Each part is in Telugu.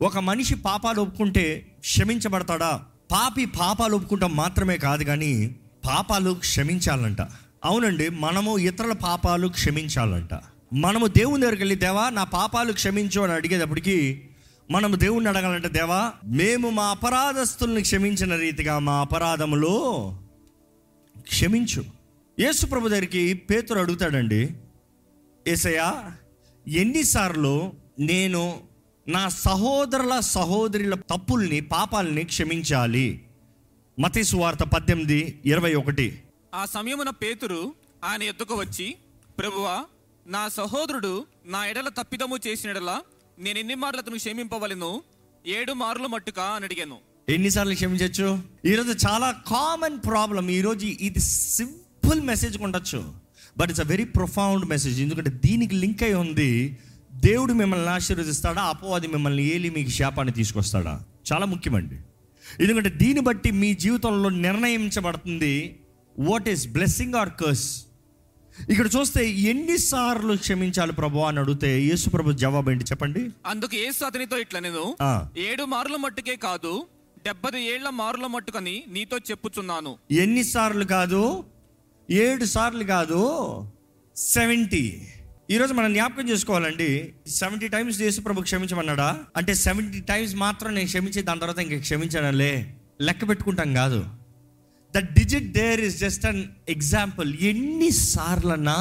ఒక మనిషి పాపాలు ఒప్పుకుంటే క్షమించబడతాడా పాపి పాపాలు ఒప్పుకుంటాం మాత్రమే కాదు కానీ పాపాలు క్షమించాలంట అవునండి మనము ఇతరుల పాపాలు క్షమించాలంట మనము దేవుని దగ్గరికి వెళ్ళి దేవా నా పాపాలు క్షమించు అని అడిగేటప్పటికి మనము దేవుణ్ణి అడగాలంటే దేవా మేము మా అపరాధస్తుల్ని క్షమించిన రీతిగా మా అపరాధములో క్షమించు యేసు ప్రభు దగ్గరికి పేతురు అడుగుతాడండి ఏసయ్యా ఎన్నిసార్లు నేను నా సహోదరుల సహోదరుల తప్పుల్ని పాపాలని క్షమించాలి మతి సువార్త పద్దెనిమిది ఇరవై ఒకటి ఆ సమయమున పేతురు ఆయన ఎద్దుకు వచ్చి ప్రభువా నా సహోదరుడు నా ఎడల తప్పిదము చేసిన ఎడల నేను ఎన్ని మార్లు అతను క్షమింపవలను ఏడు మార్లు మట్టుకా అని అడిగాను ఎన్నిసార్లు క్షమించవచ్చు ఈరోజు చాలా కామన్ ప్రాబ్లం ఈరోజు ఇది సింపుల్ మెసేజ్ ఉండొచ్చు but it's a very profound message ఎందుకంటే దీనికి లింక్ అయి ఉంది దేవుడు మిమ్మల్ని ఆశీర్వదిస్తాడా అపవాది మిమ్మల్ని ఏలి మీకు శాపాన్ని తీసుకొస్తాడా చాలా ముఖ్యమండి ఎందుకంటే దీన్ని బట్టి మీ జీవితంలో నిర్ణయించబడుతుంది what is blessing or curse ఇక్కడ చూస్తే ఎన్నిసార్లు క్షమించాలి ప్రభు అని అడిగితే యేసు ప్రభు జవాబు ఏంటి చెప్పండి అందుకు యేసు అతనితో ఇట్లా నేను ఆ. ఏడు మార్లు మట్టుకే కాదు డెబ్బది ఏళ్ల మార్ల మట్టుకని నీతో చెప్పుచున్నాను ఎన్నిసార్లు కాదు ఏడు సార్లు కాదు సెవెంటీ ఈరోజు మనం జ్ఞాపకం చేసుకోవాలండి సెవెంటీ టైమ్స్ యేసు ప్రభు క్షమించమన్నాడా అంటే సెవెంటీ టైమ్స్ మాత్రం నేను క్షమించి దాని తర్వాత ఇంక క్షమించానులే లెక్క పెట్టుకుంటాం కాదు the digit there is just an example ఎన్నిసార్లన్నా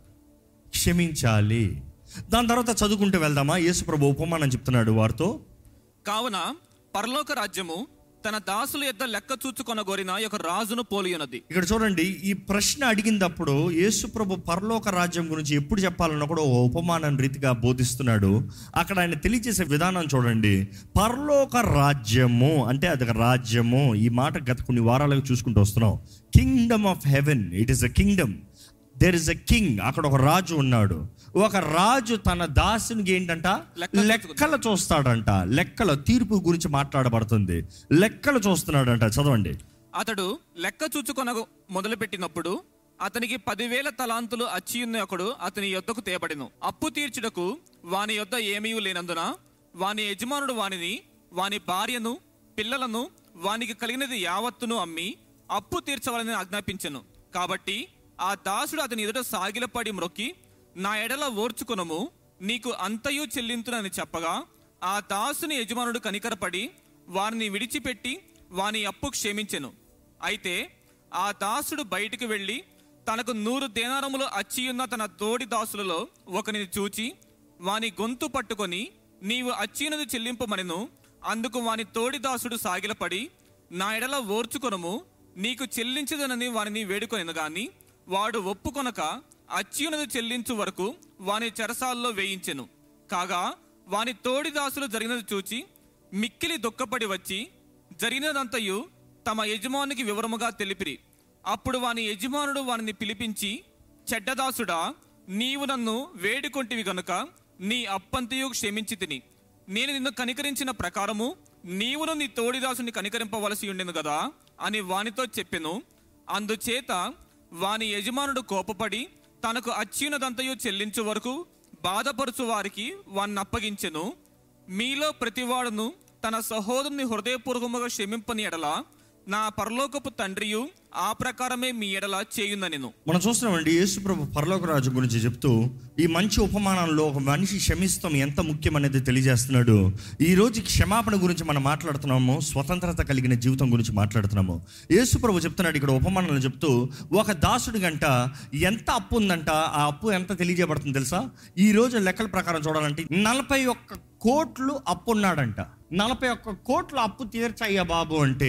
క్షమించాలి దాని తర్వాత చదువుకుంటూ వెళ్దామా యేసు ప్రభు ఉపమానం చెప్తున్నాడు వారితో కావున పరలోక రాజ్యము తన దాసుల యొద్ద లెక్క చూచుకొనగోరిన ఒక రాజును పోలియున్నది ఇక్కడ చూడండి ఈ ప్రశ్న అడిగినప్పుడు యేసుప్రభు పరలోక రాజ్యం గురించి ఎప్పుడు చెప్పాలన్నా కూడా ఓ ఉపమానం రీతిగా బోధిస్తున్నాడు అక్కడ ఆయన తెలియజేసే విధానం చూడండి పరలోక రాజ్యము అంటే అది ఒక రాజ్యము ఈ మాట గత కొన్ని వారాలుగా చూసుకుంటూ వస్తున్నాం kingdom of heaven it is a kingdom there is a king అక్కడ ఒక రాజు ఉన్నాడు ఒక రాజు తన దాసునికి ఏంటంట లెక్కలు లెక్కలు చూస్తాడంట లెక్కల తీర్పు గురించి మాట్లాడబడుతుంది లెక్కలు చూస్తున్నాడంట చదవండి అతడు లెక్క చూచుకొన మొదలుపెట్టినప్పుడు అతనికి పదివేల తలాంతులు అచ్చియున్న ఒకడు అతని యొద్దకు తేబడిను అప్పు తీర్చుటకు వాని యొద్ద ఏమీ లేనందున వాని యజమానుడు వానిని వాని భార్యను పిల్లలను వానికి కలిగినది యావత్తును అమ్మి అప్పు తీర్చవాలని ఆజ్ఞాపించెను కాబట్టి ఆ దాసుడు అతని ఎదుట సాగిలపడి మ్రొక్కి నా ఎడల ఓర్చుకొనము నీకు అంతయు చెల్లింతునని చెప్పగా ఆ దాసుని యజమానుడు కనికరపడి వారిని విడిచిపెట్టి వాని అప్పు క్షమించెను అయితే ఆ దాసుడు బయటికి వెళ్ళి తనకు నూరు దేనారములు అచ్చియున్న తన తోడి దాసులలో ఒకనిని చూచి వాని గొంతు పట్టుకొని నీవు అచ్చినది చెల్లింపమనెను అందుకు వాని తోడి దాసుడు సాగిలపడి నా ఎడల ఓర్చుకొనము నీకు చెల్లించదనని వారిని వేడుకొనెను గాని వాడు ఒప్పుకొనక అచ్యునది చెల్లించు వరకు వాని చెరసాల్లో వేయించెను కాగా వాని తోడి దాసులు జరిగినది చూచి మిక్కిలి దుఃఖపడి వచ్చి జరిగినదంతయు తమ యజమానికి వివరముగా తెలిపిరి అప్పుడు వాని యజమానుడు వానిని పిలిపించి చెడ్డదాసుడా నీవు నన్ను వేడుకొంటివి గనుక నీ అప్పంతయు క్షమించి తిని నేను నిన్ను కనికరించిన ప్రకారము నీవును నీ తోడిదాసుని కనికరింపవలసి ఉండెను కదా అని వానితో చెప్పెను అందుచేత వాని యజమానుడు కోపపడి తనకు అచ్చినదంతయు చెల్లించు వరకు బాధపరుచు వారికి వాన్ని అప్పగించెను మీలో ప్రతివాడును తన సహోదరుని హృదయపూర్వకముగా క్షమింపని ఎడల నా పరలోకపు తండ్రియు ఆ ప్రకారమే మీ ఎడల చేయుందనెను మనం చూస్తున్నామండి యేసుప్రభు పరలోక రాజు గురించి చెప్తూ ఈ మంచి ఉపమానంలో ఒక మనిషి క్షమిస్తాం ఎంత ముఖ్యమనేది తెలియజేస్తున్నాడు ఈ రోజు క్షమాపణ గురించి మనం మాట్లాడుతున్నాము స్వతంత్రత కలిగిన జీవితం గురించి మాట్లాడుతున్నాము యేసుప్రభు చెప్తున్నాడు ఇక్కడ ఉపమానంలో చెప్తూ ఒక దాసుడి గంట ఎంత అప్పు ఉందంట ఆ అప్పు ఎంత తెలియజేయబడుతుంది తెలుసా ఈ రోజు లెక్కల ప్రకారం చూడాలంటే నలభై ఒక్క కోట్లు అప్పు ఉన్నాడంట నలభై ఒక్క కోట్ల అప్పు తీర్చయ్యా బాబు అంటే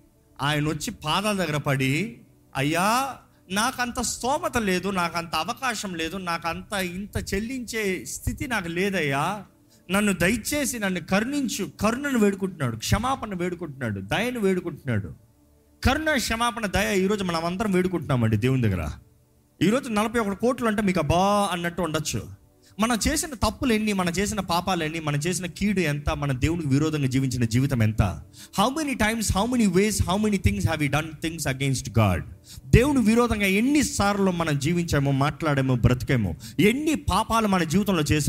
ఆయన వచ్చి పాదాల దగ్గర పడి అయ్యా నాకంత స్తోమత లేదు నాకంత అవకాశం లేదు నాకంత ఇంత చెల్లించే స్థితి నాకు లేదయ్యా నన్ను దయచేసి నన్ను కరుణించు కరుణను వేడుకుంటున్నాడు క్షమాపణ వేడుకుంటున్నాడు దయను వేడుకుంటున్నాడు కరుణ క్షమాపణ దయ ఈరోజు మనం అందరం వేడుకుంటున్నామండి దేవుని దగ్గర ఈరోజు నలభై ఒకటి కోట్లు అంటే మీకు అబ్బా అన్నట్టు ఉండొచ్చు మనం చేసిన తప్పులు ఎన్ని మనం చేసిన పాపాలు ఎన్ని మనం చేసిన కీడు ఎంత మన దేవునికి విరోధంగా జీవించిన జీవితం ఎంత how many times how many ways how many things have you done things against God దేవుని విరోధంగా ఎన్నిసార్లు మనం జీవించామో మాట్లాడామో బ్రతికామో ఎన్ని పాపాలు మన జీవితంలో చేసామో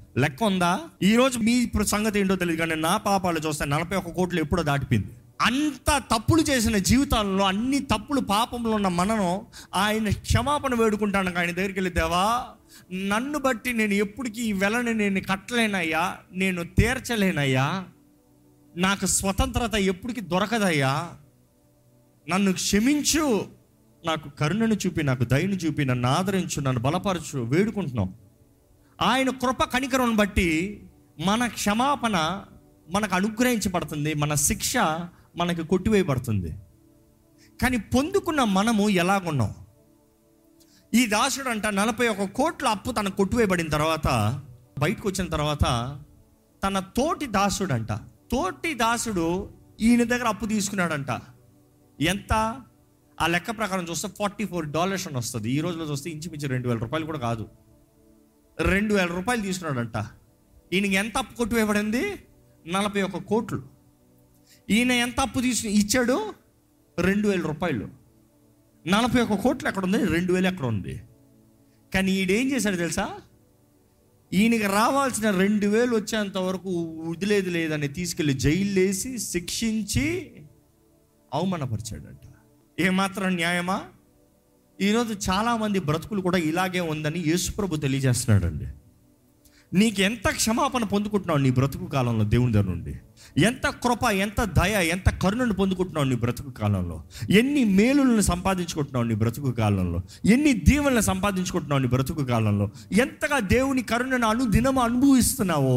లెక్క ఉందా ఈ రోజు మీ ఇప్పుడు సంగతి ఏంటో తెలియదు కానీ నా పాపాలు చూస్తే నలభై ఒక్క కోట్లు ఎప్పుడో దాటిపోయింది అంత తప్పులు చేసిన జీవితాల్లో అన్ని తప్పులు పాపంలో ఉన్న మనను ఆయన క్షమాపణ వేడుకుంటాను ఆయన దగ్గరికి వెళ్ళి దేవా నన్ను బట్టి నేను ఎప్పటికీ ఈ వెలని నేను కట్టలేనయ్యా నేను తీర్చలేనయ్యా నాకు స్వతంత్రత ఎప్పటికీ దొరకదయ్యా నన్ను క్షమించు నాకు కరుణను చూపి నాకు దయను చూపి నన్ను ఆదరించు నన్ను బలపరచు వేడుకుంటున్నాం ఆయన కృప కనికరం బట్టి మన క్షమాపణ మనకు అనుగ్రహించబడుతుంది మన శిక్ష మనకు కొట్టివేయబడుతుంది కానీ పొందుకున్న మనము ఎలాగున్నాం ఈ దాసుడు అంట నలభై ఒక కోట్ల అప్పు తనకు కొట్టివేయబడిన తర్వాత బయటకు వచ్చిన తర్వాత తన తోటి దాసుడు అంట తోటి దాసుడు ఈయన దగ్గర అప్పు తీసుకున్నాడంట ఎంత ఆ లెక్క ప్రకారం చూస్తే ఫార్టీ ఫోర్ డాలర్స్ అని వస్తుంది ఈ రోజులో చూస్తే ఇంచుమించు రెండు వేల రూపాయలు కూడా కాదు రెండు వేల రూపాయలు తీసుకున్నాడంట ఈయనకి ఎంత అప్పు కొట్టివేయబడింది నలభై ఒక కోట్లు ఈయన ఎంత అప్పు తీసుకు ఇచ్చాడు రెండు వేల రూపాయలు నలభై ఒక కోట్లు ఎక్కడ ఉంది రెండు వేలు ఎక్కడ ఉంది కానీ ఈడేం చేశాడు తెలుసా ఈయనకి రావాల్సిన రెండు వేలు వచ్చేంత వరకు వదిలేదు లేదని తీసుకెళ్లి జైలు వేసి శిక్షించి అవమానపరిచాడంట ఏమాత్రం న్యాయమా ఈరోజు చాలామంది బ్రతుకులు కూడా ఇలాగే ఉందని యేసుప్రభు తెలియజేస్తున్నాడండి నీకు ఎంత క్షమాపణ పొందుకుంటున్నావు నీ బ్రతుకు కాలంలో దేవుని దగ్గర నుండి ఎంత కృప ఎంత దయ ఎంత కరుణను పొందుకుంటున్నావు నీ బ్రతుకు కాలంలో ఎన్ని మేలులను సంపాదించుకుంటున్నావు నీ బ్రతుకు కాలంలో ఎన్ని దీవెనలు సంపాదించుకుంటున్నావు నీ బ్రతుకు కాలంలో ఎంతగా దేవుని కరుణను అనుదినం అనుభవిస్తున్నావో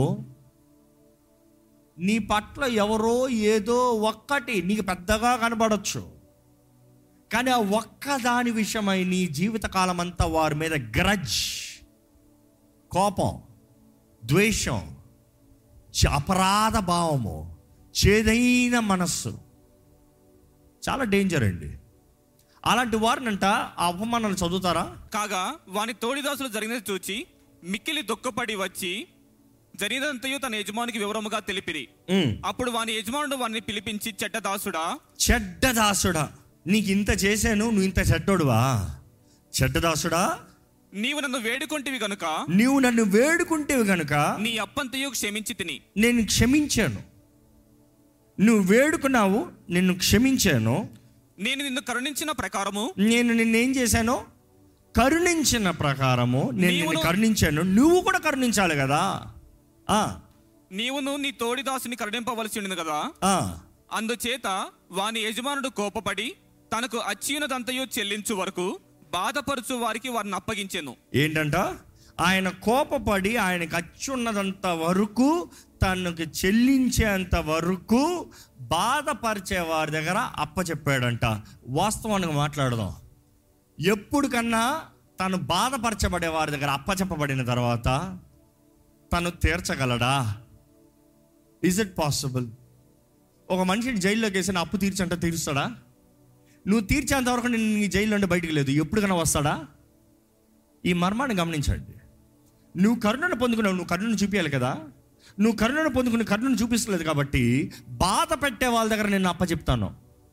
నీ పట్ల ఎవరో ఏదో ఒక్కటి నీకు పెద్దగా కనబడచ్చు కానీ ఆ ఒక్క దాని విషయమై నీ జీవితకాలం అంతా వారి మీద గ్రజ్ కోపం ద్వేషం చ- అపరాధ భావము చేదైన మనస్సు చాలా డేంజర్ అండి అలాంటి వారినంట ఆ అవమానాలు చదువుతారా కాగా వాని తోడిదాసులు జరిగినది చూచి మిక్కిలి దుఃఖపడి వచ్చి జరిగినంతయు తన యజమానికి వివరముగా తెలిపిరి ఉమ్. అప్పుడు వాని యజమానుడు వారిని పిలిపించి చెడ్డ దాసుడా చెడ్డదాసుడా నీకు ఇంత చేశాను నువ్వు ఇంత చెడ్డోడువా చెడ్డదాసుడా నీవు నన్ను వేడుకొంటివి గనుక నీవు నన్ను వేడుకుంటేవి కనుక నీ అప్పంతయు క్షమించి తిని నేను క్షమించాను నువ్వు వేడుకున్నావు నిన్ను క్షమించాను నేను నిన్ను కరుణించిన ప్రకారము నేను నిన్నేం చేశాను కరుణించిన ప్రకారము నేను నిన్ను నీవును- కరుణించాను నువ్వు కూడా కరుణించాలి కదా ఆ, నీవును నీ తోడిదాసుని కరుణింపవలసి ఉండింది కదా ఆ. అందుచేత వాని యజమానుడు కోపపడి తనకు అచ్యునదంతయు చెల్లించు వరకు బాధపరుచు వారికి వారిని అప్పగించెను ఏంటంట ఆయన కోపపడి ఆయనకు అచ్చున్నదంత వరకు తనకు చెల్లించేంత వరకు బాధపరిచే వారి దగ్గర అప్పచెప్పాడంట వాస్తవానికి మాట్లాడదాం ఎప్పుడు కన్నా తను బాధపరచబడే వారి దగ్గర అప్పచెప్పబడిన తర్వాత తను తీర్చగలడా ఇజ్ ఇట్ పాసిబుల్ ఒక మనిషిని జైల్లోకి వేసిన అప్పు తీర్చంటే తీరుస్తాడా నువ్వు తీర్చేంత వరకు నేను నీ జైల్లో నుండి బయటికి లేదు ఎప్పటికైనా వస్తాడా ఈ మర్మాన్ని గమనించండి నువ్వు కరుణను పొందుకున్నావు నువ్వు కరుణను చూపించాలి కదా నువ్వు కరుణను పొందుకుని కరుణను చూపిస్తలేదు కాబట్టి బాధ పెట్టే వాళ్ళ దగ్గర నేను అప్పచెప్తాను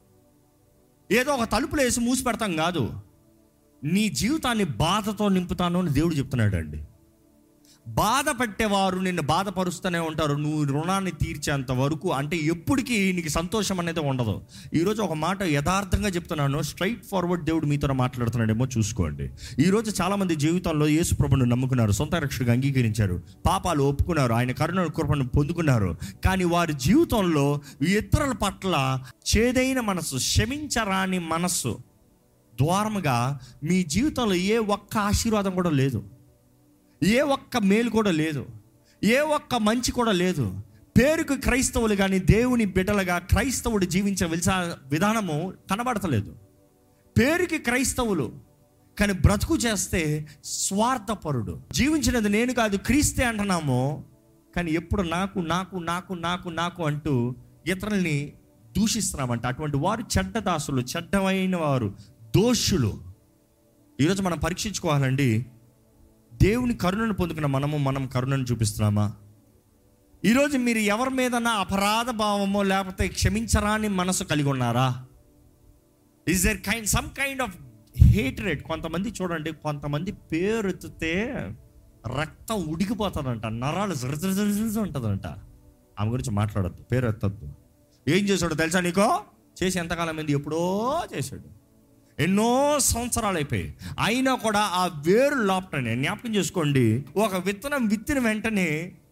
ఏదో ఒక తలుపులు వేసి మూసి పెడతాం కాదు నీ జీవితాన్ని బాధతో నింపుతాను అని దేవుడు చెప్తున్నాడు అండి బాధ పెట్టేవారు నిన్ను బాధపరుస్తూనే ఉంటారు నువ్వు రుణాన్ని తీర్చేంత వరకు అంటే ఎప్పటికీ నీకు సంతోషం అనేది ఉండదు ఈరోజు ఒక మాట యథార్థంగా చెప్తున్నాను స్ట్రైట్ ఫార్వర్డ్ దేవుడు మీతో మాట్లాడుతున్నాడేమో చూసుకోండి ఈరోజు చాలామంది జీవితంలో యేసు ప్రభును నమ్ముకున్నారు సొంత రక్షకుడిగా అంగీకరించారు పాపాలు ఒప్పుకున్నారు ఆయన కరుణ కృపను పొందుకున్నారు కానీ వారి జీవితంలో ఇతరుల పట్ల చేదైన మనస్సు క్షమించరాని మనస్సు ద్వారముగా మీ జీవితంలో ఏ ఒక్క ఆశీర్వాదం కూడా లేదు ఏ ఒక్క మేలు కూడా లేదు ఏ ఒక్క మంచి కూడా లేదు పేరుకు క్రైస్తవులు కానీ దేవుని బిడ్డలుగా క్రైస్తవుడు జీవించే విల్సా విధానము కనబడతలేదు పేరుకి క్రైస్తవులు కానీ బ్రతుకు చేస్తే స్వార్థపరుడు జీవించినది నేను కాదు క్రీస్తే అంటున్నాము కానీ ఎప్పుడు నాకు నాకు నాకు నాకు నాకు అంటూ ఇతరుల్ని దూషిస్తున్నామంట అటువంటి వారు చెడ్డ దాసులు చెడ్డమైన వారు దోషులు ఈరోజు మనం పరీక్షించుకోవాలండి దేవుని కరుణను పొందుకున్న మనము మనం కరుణను చూపిస్తున్నామా ఈరోజు మీరు ఎవరి మీదన్నా అపరాధ భావమో లేకపోతే క్షమించరాని మనసు కలిగి ఉన్నారా is there kind some kind of hatred కొంతమంది చూడండి కొంతమంది పేరు ఎత్తితే రక్తం ఉడికిపోతుందంట నరాలు జరజరజరజ ఉంటుందంట ఆమె గురించి మాట్లాడద్దు పేరు ఎత్తద్దు ఏం చేశాడు తెలుసా నీకో చేసి ఎంతకాలం అయింది ఎప్పుడో చేశాడు ఎన్నో సంవత్సరాలు అయిపోయాయి అయినా కూడా ఆ వేరు లోపటనే జ్ఞాపకం చేసుకోండి ఒక విత్తనం విత్తిన వెంటనే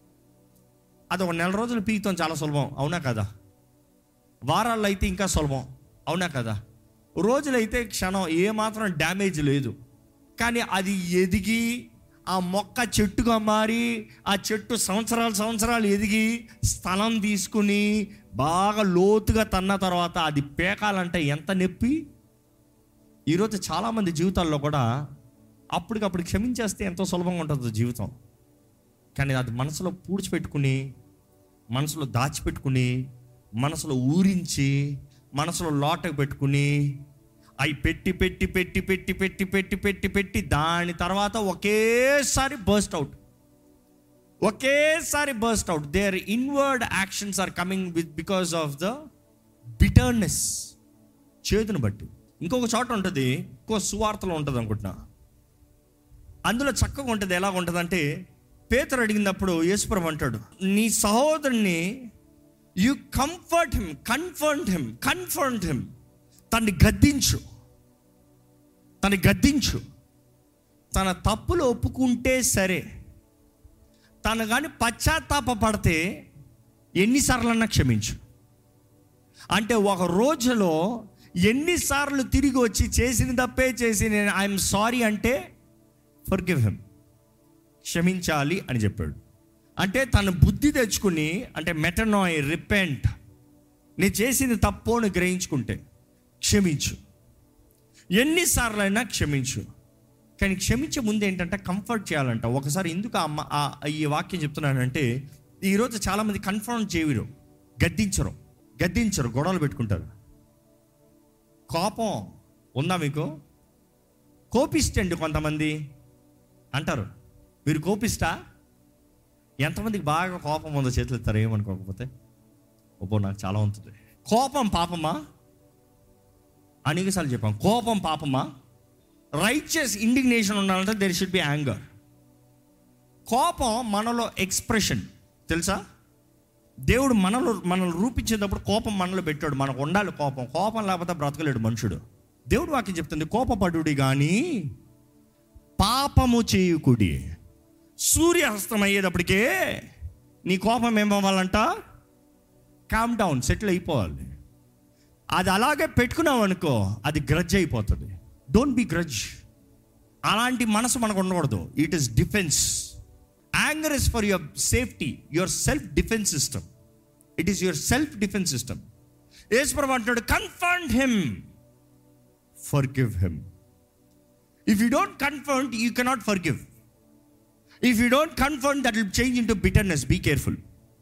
అది ఒక నెల రోజులు పీకుతాం చాలా సులభం అవునా కదా వారాల్లో అయితే ఇంకా సులభం అవునా కదా రోజులైతే క్షణం ఏమాత్రం డ్యామేజ్ లేదు కానీ అది ఎదిగి ఆ మొక్క చెట్టుగా మారి ఆ చెట్టు సంవత్సరాలు సంవత్సరాలు ఎదిగి స్థలం తీసుకుని బాగా లోతుగా తన్న తర్వాత అది పేకాలంటే ఎంత నొప్పి ఈరోజు చాలామంది జీవితాల్లో కూడా అప్పటికప్పుడు క్షమించేస్తే ఎంతో సులభంగా ఉంటుంది జీవితం కానీ అది మనసులో పూడ్చిపెట్టుకుని మనసులో దాచిపెట్టుకుని మనసులో ఊరించి మనసులో లోటకు పెట్టుకుని అవి పెట్టి పెట్టి పెట్టి పెట్టి పెట్టి పెట్టి పెట్టి పెట్టి దాని తర్వాత ఒకేసారి బర్స్ట్ అవుట్ ఒకేసారి burst out there inward actions are coming with because of the bitterness చేతుని బట్టి ఇంకొక చోట ఉంటుంది ఇంకో సువార్తలో ఉంటుంది అనుకుంటున్నా అందులో చక్కగా ఉంటుంది ఎలా ఉంటుంది అంటే పేతురు అడిగినప్పుడు యేసుప్రభు అంటాడు నీ సహోదరుని you comfort him comfort him comfort him తన్ని గద్దించు తను గద్దించు తన తప్పులు ఒప్పుకుంటే సరే తను కానీ పశ్చాత్తాప పడితే ఎన్నిసార్లన్నా క్షమించు అంటే ఒక రోజులో ఎన్నిసార్లు తిరిగి వచ్చి చేసిన తప్పే చేసి నేను ఐఎమ్ సారీ అంటే ఫర్ గివ్ హిమ్ క్షమించాలి అని చెప్పాడు అంటే తన బుద్ధి తెచ్చుకుని అంటే మెటనాయ్ రిపెంట్ నేను చేసింది తప్పు అని గ్రహించుకుంటే క్షమించు ఎన్నిసార్లైనా క్షమించు కానీ క్షమించే ముందు ఏంటంటే కంఫర్ట్ చేయాలంట ఒకసారి ఎందుకు ఆ అమ్మ ఆ- ఈ వాక్యం చెప్తున్నానంటే ఈరోజు చాలామంది కన్ఫర్మ్ చేయరు గద్దించరు గద్దించరు గొడవలు పెట్టుకుంటారు కోపం ఉందా మీకు కోపిస్టండి కొంతమంది అంటారు మీరు కోపిస్తా ఎంతమందికి బాగా కోపం ఉందో చేతులు ఎత్తారు ఏమనుకోకపోతే ఒబ్బో నాకు చాలా ఉంటుంది కోపం పాపమా అనేకసార్లు చెప్పాం కోపం పాపమా రైచియస్ ఇండిగ్నేషన్ ఉండాలంటే దెర్ షుడ్ బి యాంగర్ కోపం మనలో ఎక్స్ప్రెషన్ తెలుసా దేవుడు మనలో మనల్ని రూపించేటప్పుడు కోపం మనలో పెట్టాడు మనకు ఉండాలి కోపం కోపం లేకపోతే బ్రతకలేడు మనుషుడు దేవుడు వాక్యం చెప్తుంది కోపపడుడి కానీ పాపము చేయుకుడి సూర్యాస్తం అయ్యేటప్పటికే నీ కోపం ఏమవ్వాలంట కామ్ డౌన్ సెటిల్ అయిపోవాలి అది అలాగే పెట్టుకున్నావు అనుకో అది గ్రడ్జ్ అయిపోతుంది డోంట్ బి గ్రడ్జ్ అలాంటి మనసు మనకు ఉండకూడదు it is defence anger is for your safety your self defence system it is your self defence system యేసుప్రభు అంటున్నాడు comfort him forgive him if you don't comfort you cannot forgive if you don't comfort that will change into bitterness be careful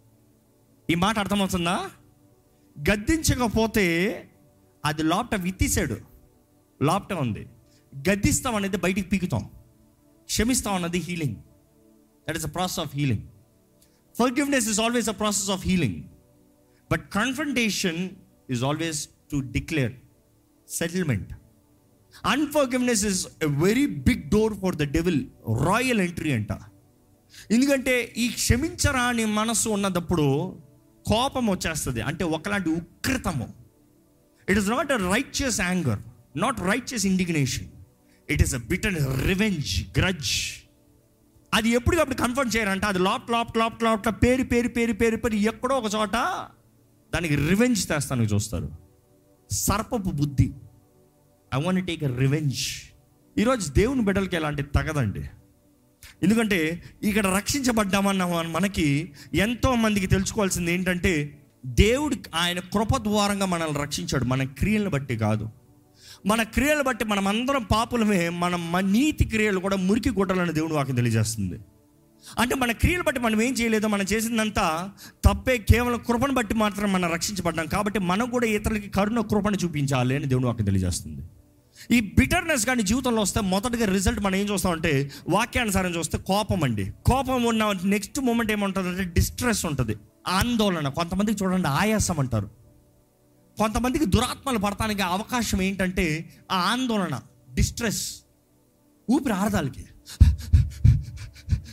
ఈ మాట అర్థమవుతుందా గద్దించకపోతే అది లోపట విత్తిసాడు లోపట ఉంది గద్దిస్తాం అనేది బయటికి పీకుతాం క్షమిస్తాం అన్నది healing that is a process of healing forgiveness is always a process of healing but confrontation is always to declare settlement unforgiveness is a very big door for the devil royal entry అంట ఎందుకంటే ఈ క్షమించరాని మనసు ఉన్నదప్పుడు కోపం వచ్చేస్తుంది అంటే ఒకలాంటి ఉగ్రతము it is not a righteous anger not righteous indignation it is a bitter revenge grudge అది ఎప్పటికప్పుడు కన్ఫర్మ్ చేయరంట అది లాప్ లాప్ లాప్ లాప్ పేరు పేరు పేరు పేరు పేరు ఎక్కడో ఒక చోట దానికి రివెంజ్ తెస్తానికి చూస్తారు సర్పపు బుద్ధి I want take a revenge ఈరోజు దేవుని బిడ్డలకి ఎలాంటి తగదండి ఎందుకంటే ఇక్కడ రక్షించబడ్డామన్న మనకి ఎంతో మందికి తెలుసుకోవాల్సింది ఏంటంటే దేవుడు ఆయన కృప ద్వారంగా మనల్ని రక్షించాడు మన క్రియలను బట్టి కాదు మన క్రియలు బట్టి మనం అందరం పాపులమే మన మ- నీతి క్రియలు కూడా మురికి గుడ్డలని దేవుడు వాకి తెలియజేస్తుంది అంటే మన క్రియలు బట్టి మనం ఏం చేయలేదో మనం చేసిందంతా తప్పే కేవలం కృపను బట్టి మాత్రం మనం రక్షించబడ్డాం కాబట్టి మనం కూడా ఇతరులకి కరుణ కృపను చూపించాలి అని దేవుడు వాకి తెలియజేస్తుంది ఈ బిటర్నెస్ కానీ జీవితంలో వస్తే మొదటిగా రిజల్ట్ మనం ఏం చూస్తామంటే వాక్యానుసారం చూస్తే కోపం అండి కోపం ఉన్న నెక్స్ట్ మూమెంట్ ఏముంటుందంటే డిస్ట్రెస్ ఉంటుంది ఆందోళన కొంతమందికి చూడండి ఆయాసం అంటారు కొంతమందికి దురాత్మలు పడటానికి అవకాశం ఏంటంటే ఆ ఆందోళన డిస్ట్రెస్ ఊపిరి ఆడదాలకి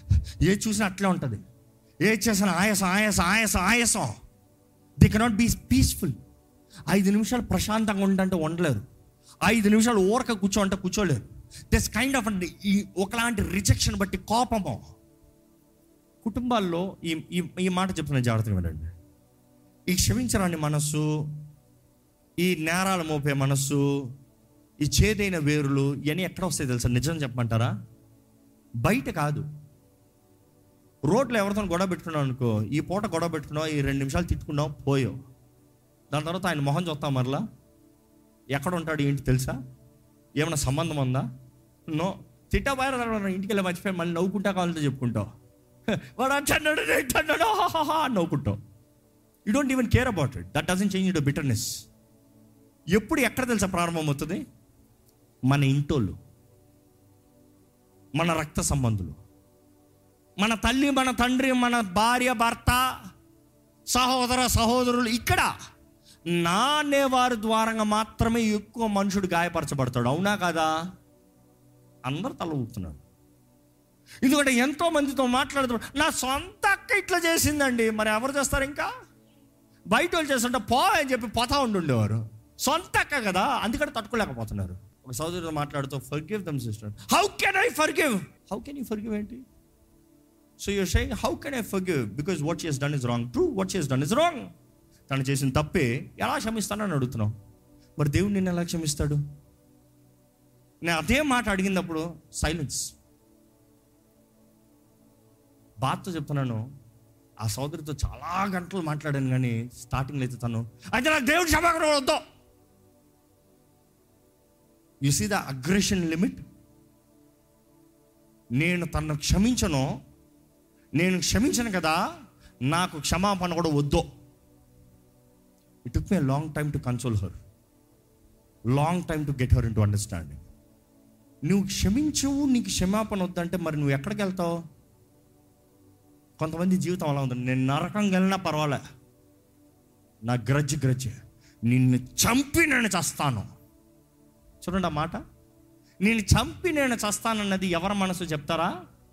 ఏ చూసినా అట్లే ఉంటుంది ఏ చేసినా ఆయాసం ఆయాసం ఆయాసం ఆయాసం ది కెనాట్ బీ పీస్ఫుల్ ఐదు నిమిషాలు ప్రశాంతంగా ఉండంటే ఉండలేరు ఐదు నిమిషాలు ఊరక కూర్చోంటే కూర్చోలేరు దిస్ కైండ్ ఆఫ్ ఈ ఒకలాంటి రిజెక్షన్ బట్టి కోపము కుటుంబాల్లో ఈ ఈ ఈ మాట చెప్తున్న జాగ్రత్తగా వినండి ఈ క్షమించరాని మనస్సు ఈ నేరాలు మోపే మనస్సు ఈ చేదైన వేరులు ఇవన్నీ ఎక్కడ వస్తాయి తెలుసా నిజం చెప్పమంటారా బయట కాదు రోడ్లో ఎవరితో గొడవ పెట్టుకున్నావు అనుకో ఈ పూట గొడవ పెట్టుకున్నావు ఈ రెండు నిమిషాలు తిట్టుకున్నావు పోయావు దాని తర్వాత ఆయన మొహం చూస్తాం మరలా ఎక్కడ ఉంటాడు ఏంటి తెలుసా ఏమైనా సంబంధం ఉందా నో తిట్టా బయట ఇంటికి వెళ్ళి మర్చిపోయి మళ్ళీ నవ్వుకుంటా కావాలంటే చెప్పుకుంటావు వాడు అంటున్నాడు నేను అంటున్నాడు హాహాహా అని నవ్వుకుంటావు you don't even care about it that doesn't change it bitterness ఎప్పుడు ఎక్కడ తెలుసా ప్రారంభం అవుతుంది మన ఇంటోళ్ళు మన రక్త సంబంధులు మన తల్లి మన తండ్రి మన భార్య భర్త సహోదర సహోదరులు ఇక్కడ నా అనేవారి ద్వారంగా మాత్రమే ఎక్కువ మనుషుడు గాయపరచబడతాడు అవునా కాదా అందరు తల ఊపుతున్నారు ఎందుకంటే ఎంతో మందితో మాట్లాడుతున్నారు నా సొంత అక్క ఇట్లా చేసిందండి మరి ఎవరు చేస్తారు ఇంకా బయట వాళ్ళు చేస్తుంటే పో అని చెప్పి పోతా ఉండుండేవారు సొంత అక్క కదా అందుకని తట్టుకోలేకపోతున్నారు ఒక సోదరుడు మాట్లాడుతూ forgive them sister how can I forgive how can you forgive ఏంటి so you're saying how can I forgive because what she's done is wrong true what she's done is wrong తను చేసిన తప్పే ఎలా క్షమిస్తానని అడుగుతున్నావు మరి దేవుడు నిన్ను ఎలా క్షమిస్తాడు నేను అదే మాట అడిగినప్పుడు సైలెన్స్ బాధతో చెప్తున్నాను ఆ సోదరితో చాలా గంటలు మాట్లాడాను కానీ స్టార్టింగ్లో అయితే తను అయితే నాకు దేవుడు క్షమాపణ వద్దు you see the aggression limit నేను తనను క్షమించను నేను క్షమించను కదా నాకు క్షమాపణ కూడా వద్దు it took me long time to console her long time to get her into understanding నువ్వు క్షమించవు నీకు క్షమాపణ వద్దంటే మరి నువ్వు ఎక్కడికి వెళ్తావు కొంతమంది జీవితం అలా ఉంటుంది నేను నరకం వెళ్ళినా పర్వాలే నా గ్రజ్ గ్రజ్ నిన్ను చంపి నేను చస్తాను చూడండి ఆ మాట నేను చంపి నేను చస్తానన్నది ఎవరి మనసు చెప్తారా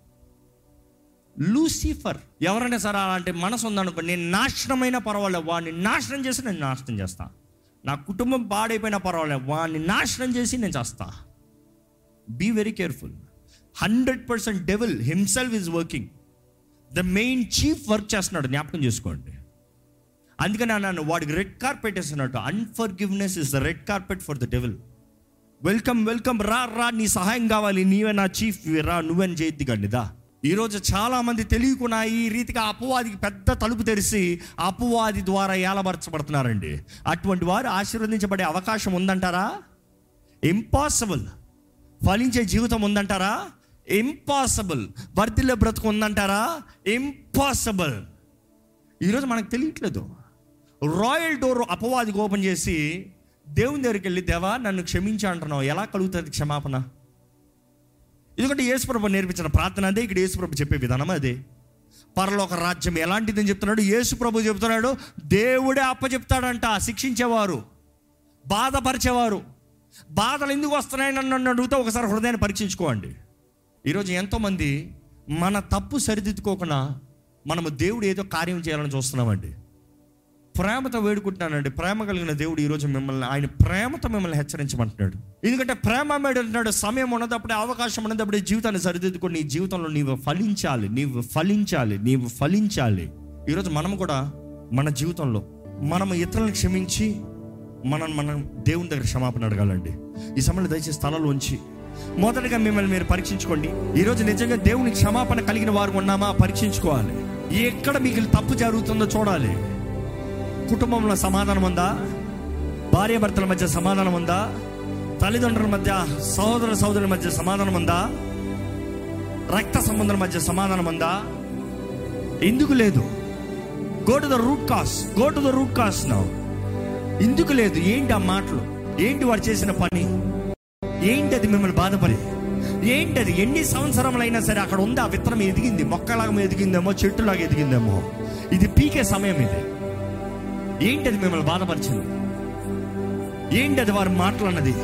లూసిఫర్ ఎవరైనా సరే అలాంటి మనసు ఉందనుకో నేను నాశనమైన పర్వాలేదు వాడిని నాశనం చేసి నేను నాశనం చేస్తా నా కుటుంబం పాడైపోయినా పర్వాలేదు వాడిని నాశనం చేసి నేను చేస్తా be very careful hundred percent devil himself is working the main chief work చేస్తున్నాడు జ్ఞాపకం చేసుకోండి అందుకని అన్నాను వాడికి రెడ్ కార్పెట్ వేస్తున్నట్టు unforgiveness is the red carpet for the devil welcome welcome రా రా నీ సహాయం కావాలి నీవే నా చీఫ్ రా నువ్వని చేయొద్ది కండి దా ఈరోజు చాలా మంది తెలియకుండా ఈ రీతిగా అపవాదికి పెద్ద తలుపు తెరిచి అపవాది ద్వారా ఏలబరచబడుతున్నారండి అటువంటి వారు ఆశీర్వదించబడే అవకాశం ఉందంటారా ఇంపాసిబుల్ ఫలించే జీవితం ఉందంటారా ఇంపాసిబుల్ వర్ధిల్లే బ్రతుకు ఉందంటారా ఇంపాసిబుల్ ఈరోజు మనకు తెలియట్లేదు రాయల్ డోర్ అపవాదికి ఓపెన్ చేసి దేవుని దగ్గరికి వెళ్ళి దేవా నన్ను క్షమించి అంటున్నావు ఎలా కలుగుతుంది క్షమాపణ ఎందుకంటే యేసుప్రభు నేర్పించిన ప్రార్థన అదే ఇక్కడ యేసుప్రభు చెప్పే విధానం అదే పరలోక రాజ్యం ఎలాంటిదని చెప్తున్నాడు యేసుప్రభు చెప్తున్నాడు దేవుడే అప్పచెప్తాడంట శిక్షించేవారు బాధపరిచేవారు బాధలు ఎందుకు వస్తున్నాయి నన్ను అడిగితే ఒకసారి హృదయాన్ని పరీక్షించుకోండి ఈరోజు ఎంతోమంది మన తప్పు సరిదిద్దుకోకుండా మనము దేవుడు ఏదో కార్యం చేయాలని చూస్తున్నామండి ప్రేమతో వేడుకుంటున్నానండి ప్రేమ కలిగిన దేవుడు ఈరోజు మిమ్మల్ని ఆయన ప్రేమతో మిమ్మల్ని హెచ్చరించమంటున్నాడు ఎందుకంటే ప్రేమ మీద అంటున్నాడు సమయం ఉన్నదప్పుడే అవకాశం ఉన్నదప్పుడే జీవితాన్ని సరిదిద్దుకొని నీ జీవితంలో నీవు ఫలించాలి నీవు ఫలించాలి నీవు ఫలించాలి ఈరోజు మనం కూడా మన జీవితంలో మనం ఇతరులను క్షమించి మనం మనం దేవుని దగ్గర క్షమాపణ అడగాలండి ఈ సమయంలో దయచేసి స్థలంలో ఉంచి మొదటగా మిమ్మల్ని మీరు పరీక్షించుకోండి ఈరోజు నిజంగా దేవుని క్షమాపణ కలిగిన వారు ఉన్నామా పరీక్షించుకోవాలి ఎక్కడ మీకు తప్పు జరుగుతుందో చూడాలి కుటుంబంలో సమాధానం ఉందా భార్యాభర్తల మధ్య సమాధానం ఉందా తల్లిదండ్రుల మధ్య సహోదర సహోదరుల మధ్య సమాధానం ఉందా రక్త సంబంధుల మధ్య సమాధానం ఉందా ఎందుకు లేదు go to the root cause go to the root cause now ఎందుకు లేదు ఏంటి ఆ మాటలు ఏంటి వాడు చేసిన పని ఏంటి అది మిమ్మల్ని బాధపడి ఏంటి అది ఎన్ని సంవత్సరములైనా సరే అక్కడ ఉంది ఆ విత్తనం ఎదిగింది మొక్కలాగా ఎదిగిందేమో చెట్టులాగా ఎదిగిందేమో ఇది పీకే సమయం ఇది ఏంటి అది మిమ్మల్ని బాధపరిచింది ఏంటి అది వారు మాట్లాడినది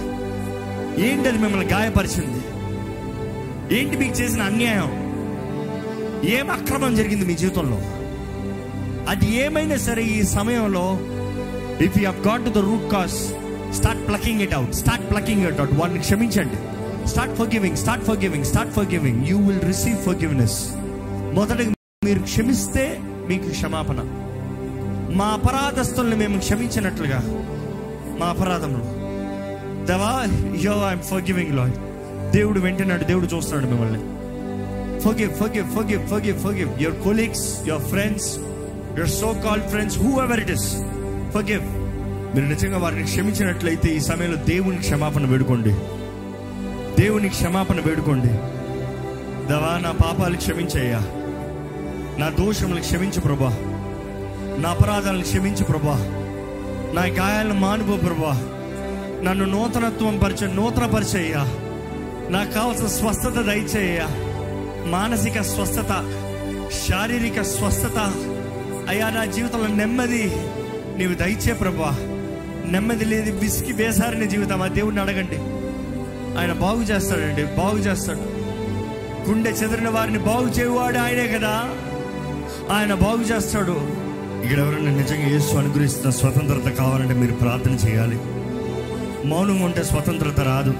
ఏంటి అది మిమ్మల్ని గాయపరిచింది ఏంటి మీకు చేసిన అన్యాయం ఏం అక్రమం జరిగింది మీ జీవితంలో అది ఏమైనా సరే ఈ సమయంలో if you got to the root cause start plucking it out start plucking it out వాడిని క్షమించండి start forgiving start forgiving start forgiving you will receive forgiveness మొదట మీరు క్షమిస్తే మీకు క్షమాపణ మా అపరాధస్తుల్ని మేము క్షమించినట్లుగా మా అపరాధములు దేవా యో ఐఎమ్ ఫర్ గివింగ్ లాడ్ దేవుడు వెంటనాడు దేవుడు చూస్తున్నాడు మిమ్మల్ని forgive, forgive, forgive, forgive, forgive. Your colleagues, your friends, your so-called friends, whoever it is, forgive. మీరు నిజంగా వారిని క్షమించినట్లయితే ఈ సమయంలో దేవుని క్షమాపణ వేడుకోండి దేవుని క్షమాపణ వేడుకోండి దవా నా పాపాలు క్షమించయ్యా నా దోషములు క్షమించు ప్రభా నా అపరాధాలను క్షమించు ప్రభా నా గాయాలను మానుకో ప్రభా నన్ను నూతనత్వం పరిచే నూతన పరిచయ్యా నాకు కావాల్సిన స్వస్థత దయచేయ్యా మానసిక స్వస్థత శారీరక స్వస్థత అయ్యా నా జీవితంలో నెమ్మది నీవు దయచే ప్రభా నెమ్మది లేదు విసికి వేసారిన జీవితం ఆ దేవుడిని అడగండి ఆయన బాగు చేస్తాడండి బాగు చేస్తాడు గుండె చెదిరిన వారిని బాగు చేయువాడు ఆయనే కదా ఆయన బాగు చేస్తాడు ఇక్కడ ఎవరైనా నిజంగా యేసు అనుగ్రహిస్తున్న స్వతంత్రత కావాలంటే మీరు ప్రార్థన చేయాలి మౌనంగా ఉంటే స్వతంత్రత రాదు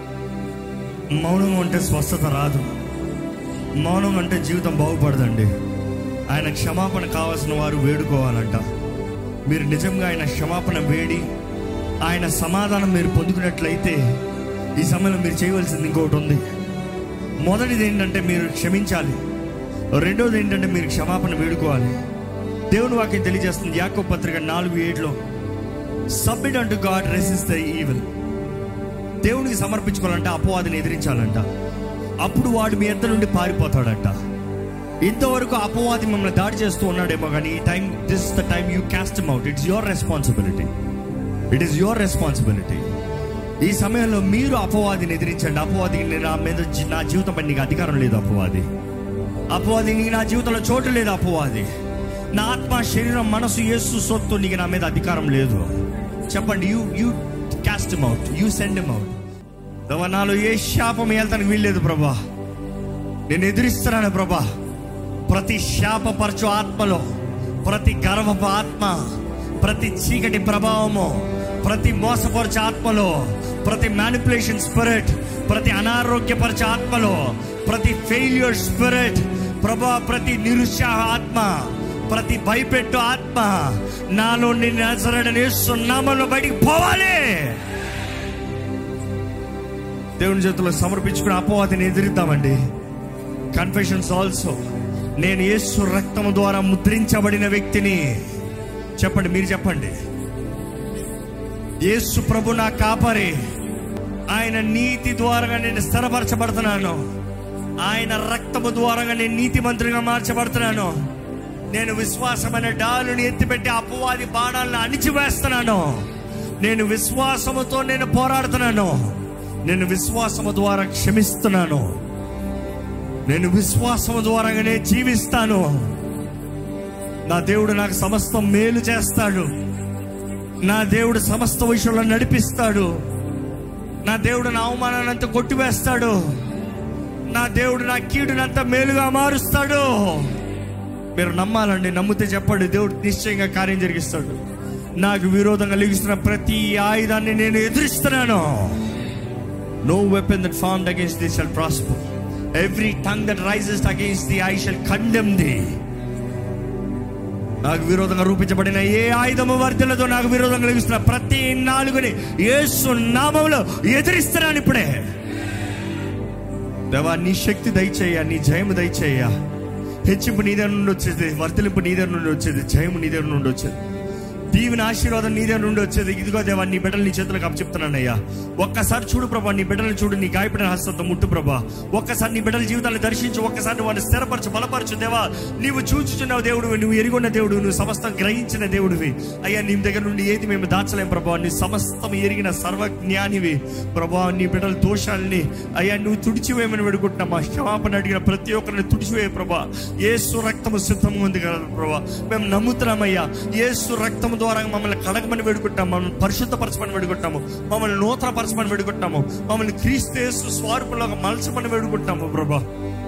మౌనంగా ఉంటే స్వస్థత రాదు మౌనం అంటే జీవితం బాగుపడదండి ఆయన క్షమాపణ కావాల్సిన వారు వేడుకోవాలంట మీరు నిజంగా ఆయన క్షమాపణ వేడి ఆయన సమాధానం మీరు పొందుకున్నట్లయితే ఈ సమయంలో మీరు చేయవలసింది ఇంకొకటి ఉంది మొదటిది ఏంటంటే మీరు క్షమించాలి రెండోది ఏంటంటే మీరు క్షమాపణ వేడుకోవాలి దేవుని వాక్యం తెలియజేస్తుంది యాకో పత్రిక నాలుగు ఏడులో సబ్మిట్ అంటూ గాడ్ రెసిస్ ద ఈవిల్ దేవునికి సమర్పించుకోవాలంటే అపవాదిని ఎదిరించాలంట అప్పుడు వాడు మీ ఎంత నుండి పారిపోతాడంట ఇంతవరకు అపవాది మిమ్మల్ని దాడి చేస్తూ ఉన్నాడేమో కానీ ఈ time this the time you cast out it's your responsibility it is your responsibility ఈ సమయంలో మీరు అపవాదిని ఎదిరించండి అపవాదికి నా మీద జీ- నా జీవితం పై నీకు అధికారం లేదు అపవాది అపవాది నీకు నా జీవితంలో చోటు లేదు అపవాది నా ఆత్మ శరీరం మనసు యేసు సొత్తు నీకు నా మీద అధికారం లేదు చెప్పండి you you cast out you send out దేవా, నాలో ఏ శాపం వెళ్తానికి వీల్లేదు ప్రభా నేను ఎదిరిస్తున్నాను ప్రభా ప్రతి శాపపరచు ఆత్మలో ప్రతి గర్వపు ఆత్మ ప్రతి చీకటి ప్రభావము ప్రతి మోసపరచు ఆత్మలో ప్రతి మ్యానిపులేషన్ స్పిరిట్ ప్రతి అనారోగ్యపరచు ఆత్మలో ప్రతి ఫెయిల్యూర్ స్పిరిట్ ప్రభా ప్రతి నిరుత్సాహ ఆత్మ ప్రతి భయపెట్టు ఆత్మ నాలో నిన్ను నజరడని సున్నామలో బయటికి పోవాలి దేవుని చేతిలో సమర్పించుకుని అపవాదిని ఎదిరిద్దామండి కన్ఫెషన్స్ ఆల్సో నేను యేసు రక్తము ద్వారా ముద్రించబడిన వ్యక్తిని చెప్పండి మీరు చెప్పండి యేసు ప్రభు నా కాపరి ఆయన నీతి ద్వారా నేను స్థిరపరచబడుతున్నాను ఆయన రక్తము ద్వారా నేను నీతి మంత్రిగా మార్చబడుతున్నాను నేను విశ్వాసమైన డాలుని ఎత్తిపెట్టి అపవాది బాణాలను అణిచివేస్తున్నాను నేను విశ్వాసముతో నేను పోరాడుతున్నాను నేను విశ్వాసము ద్వారా క్షమిస్తున్నాను నేను విశ్వాసము ద్వారానే జీవిస్తాను నా దేవుడు నాకు సమస్తం మేలు చేస్తాడు నా దేవుడు సమస్త విషయంలో నడిపిస్తాడు నా దేవుడు నా అవమానాన్ని అంతా కొట్టివేస్తాడు నా దేవుడు నా కీడునంత మేలుగా మారుస్తాడు మీరు నమ్మాలండి నమ్మితే చెప్పండి దేవుడు నిశ్చయంగా కార్యం జరిగిస్తాడు నాకు విరోధంగా కలిగిస్తున్న ప్రతి ఆయుధాన్ని నేను ఎదురిస్తున్నాను no weapon that formed against thee shall prosper every tongue that rises against thee I shall condemn thee నాకు విరోధంగా రూపించబడిన ఏ ఆయుధము వర్ధలతో నాకు విరోధంగా కలిగిస్తున్న ప్రతి నాలుగుని యేసు నామంలో ఎదిరిస్తున్నాను ఇప్పుడే దేవా నీ శక్తి దయచేయ నీ జయము దయచేయ హెచ్చింపు నీ దగ్గర నుండి వచ్చేది వర్తలింపు నీ దగ్గర నుండి వచ్చేది జయము నీ దగ్గర నుండి వచ్చేది దీవెన ఆశీర్వాదం నీ దగ్గర నుండి వచ్చేది ఇదిగో దేవా నీ బిడ్డలు నీ చేతులకు అప్పచెప్తున్నానయ్యా ఒక్కసారి చూడు ప్రభా నీ బిడ్డలు చూడు నీ గాయపడిన హస్తంతో ముట్టు ప్రభా ఒక్కసారి నీ బిడ్డల జీవితాన్ని దర్శించు ఒక్కసారి వాడిని స్థిరపరచు బలపరచు దేవా నీవు చూచుచున్నావు దేవుడు నువ్వు ఎరిగొన్న దేవుడు నువ్వు సమస్తం గ్రహించిన దేవుడివి అయ్యా నీ దగ్గర నుండి ఏది మేము దాచలేం ప్రభా నీ సమస్తం ఎరిగిన సర్వజ్ఞానివి ప్రభా నీ బిడ్డల దోషాలని అయ్యా నువ్వు తుడిచివేయమని వేడుకుంటున్నా మా క్షమాపణ అడిగిన ప్రతి ఒక్కరిని తుడిచివే ప్రభా ఏసు రక్తము సిద్ధంగా ఉంది కదా ప్రభా మేము నమ్ముతున్నామయ్యా ఏసు రక్తము ద్వారా మమ్మల్ని కడగమని వేడుకుంటాము మమ్మల్ని పరిశుద్ధపరచమని వేడుకుంటాము మమ్మల్ని నూతన పరచమని వేడుకుంటాము మమ్మల్ని క్రీస్తు యేసు స్వరూపంలో మలచమని వేడుకుంటాము ప్రభా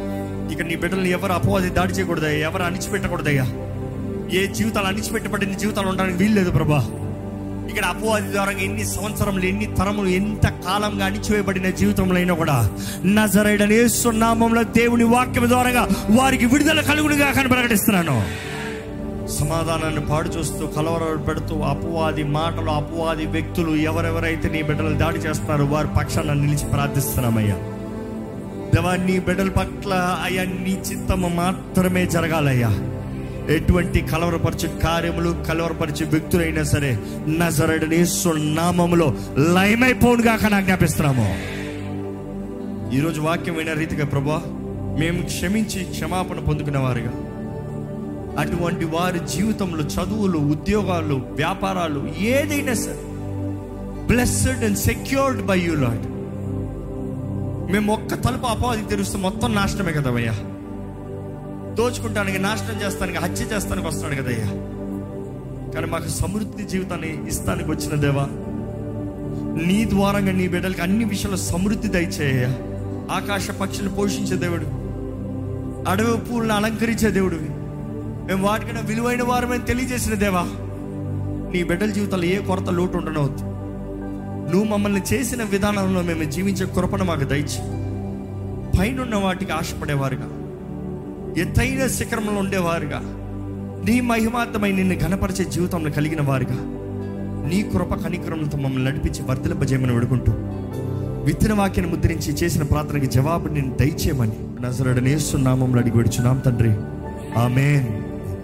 ఇక నీ బిడ్డల్ని ఎవరు అపవాది దాడి చేయకూడదయ్యా ఎవరు అణిచిపెట్టకూడదయ్యా ఏ జీవితాలు అణిచిపెట్టబడిన జీవితాలు ఉండడానికి వీల్లేదు ప్రభా ఇక్కడ అపవాది ద్వారా ఎన్ని సంవత్సరములు ఎన్ని తరములు ఎంత కాలంగా అణిచివేయబడిన జీవితంలో అయినా కూడా నజరైడని నామంలో దేవుని వాక్యం ద్వారా వారికి విడుదల కలుగునుగా కానీ ప్రకటిస్తున్నాను సమాధానాన్ని పాడు చూస్తూ కలవర పెడుతూ అపవాది మాటలు అపవాది వ్యక్తులు ఎవరెవరైతే నీ బిడ్డలు దాడి చేస్తున్నారో వారి పక్షాన నిలిచి ప్రార్థిస్తున్నామయ్యా దేవా నీ బిడ్డల పట్ల అయ్యా నీ చిత్తము మాత్రమే జరగాలయ్యా ఎటువంటి కలవరపరచు కార్యములు కలవరపరిచే వ్యక్తులైనా సరే నజరడని నామములో లయమైపోనుగా ఆజ్ఞాపిస్తున్నాము ఈరోజు వాక్యం విన రీతిగా ప్రభా మేము క్షమించి క్షమాపణ పొందుకున్న వారుగా అటువంటి వారి జీవితంలో చదువులు ఉద్యోగాలు వ్యాపారాలు ఏదైనా సరే blessed and secured by you lord మేము ఒక్క తలుపు అపవాది తెరుస్తే మొత్తం నాశనమే కదవయ్యా దోచుకుంటానికి నాశనం చేస్తానికి హత్య చేస్తానికి వస్తున్నాడు కదయ్యా కానీ మాకు సమృద్ధి జీవితాన్ని ఇస్తానికి వచ్చిన దేవా నీ ద్వారంగా నీ బిడ్డలకి అన్ని విషయాల్లో సమృద్ధి దయచేయ ఆకాశ పక్షులు పోషించే దేవుడు అడవి పూలను అలంకరించే దేవుడివి మేము వాటికన్నా విలువైన వారమని తెలియజేసిన దేవా నీ బిడ్డల జీవితంలో ఏ కొరత లోటు ఉండనవద్దు నువ్వు మమ్మల్ని చేసిన విధానంలో మేము జీవించే కృపను మాకు దయచి పైనున్న వాటికి ఆశపడేవారుగా ఎత్తైన శిఖరంలో ఉండేవారుగా నీ మహిమార్థమై నిన్ను ఘనపరిచే జీవితంలో కలిగిన వారుగా నీ కృప కనికరంతో మమ్మల్ని నడిపించి వర్ధలింపజేయమని వేడుకుంటూ విత్తన వాక్యాన్ని ముద్రించి చేసిన ప్రార్థనకి జవాబు నేను దయచేయమని నజరడనేస్తున్నామంలో అడిగి విడుచున్నాం తండ్రి ఆమెన్